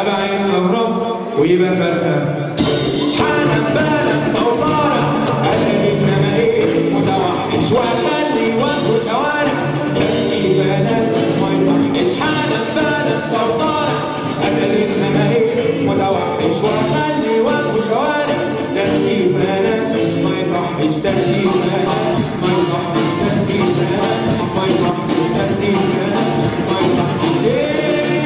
ابعد كهرب ويبقى فرخه حالا بالا صوصارة أدري إنما إيه متوحش وأخلي وأنكو شوارع بس بنات ما يصحش حالا بالا صوصارة أدري إنما إيه متوحش وأخلي وأنكو شوارع ترتيب بنات ما يصحش ترتيب بنات ما يصحش ترتيب بنات ما يصحش ترتيب بنات ما يصحش إيه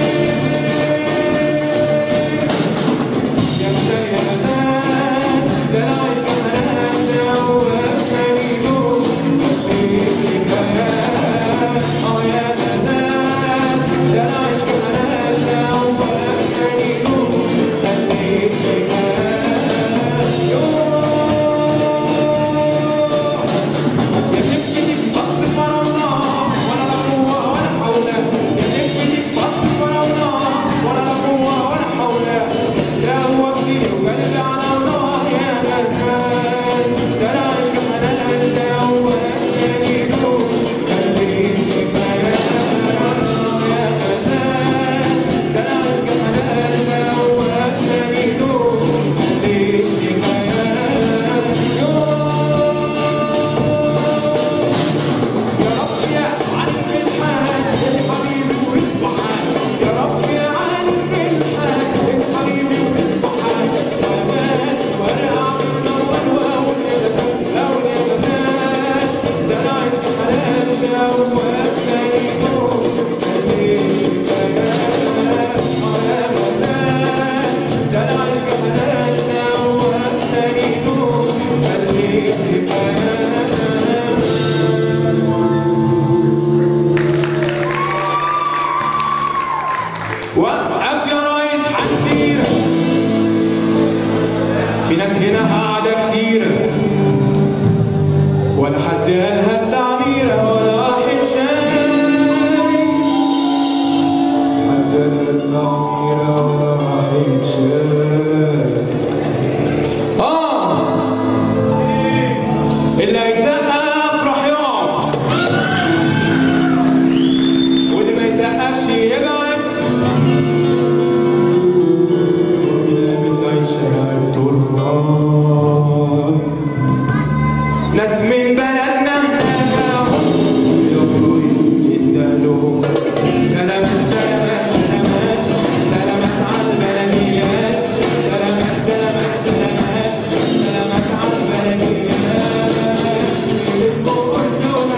وقف يا ريس حكتير في ناس هنا قاعدة كتير ولا حد قالها التعبيرة ولا واحد شايف حد قالها التعبيرة ولا واحد شايف آه اللي هيسقف راح يقعد واللي ما يسقفش يبعد لابس عيشة تربان ناس من بلدنا يقولوا يدهلوا سلامات سلامات سلامات سلامات على البلديات سلامات سلامات سلامات سلامات على البلديات كله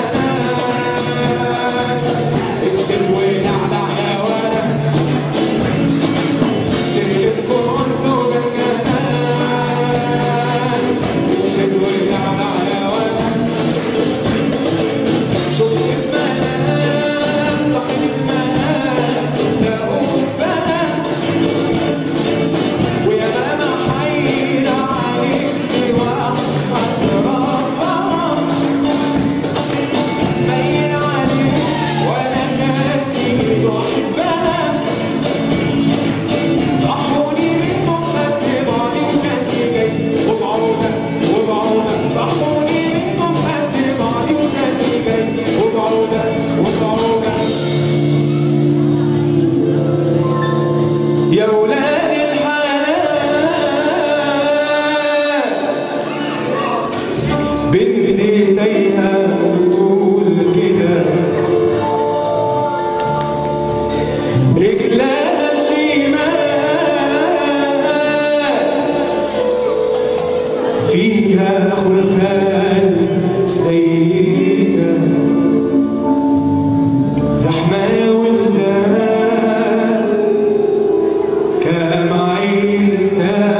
مجال الويل على حيوانات وحبها صحوني منكم خدت بعضي وكنت جاي وبعودة وبعودة صحوني منكم خدت بعضي وكنت جاي وبعودة وبعودة يا ولاد الحلال بنت ايديها بتقول كده رجلها الشمال فيها خلخال زي ده زحمة ولدان كام عيلتها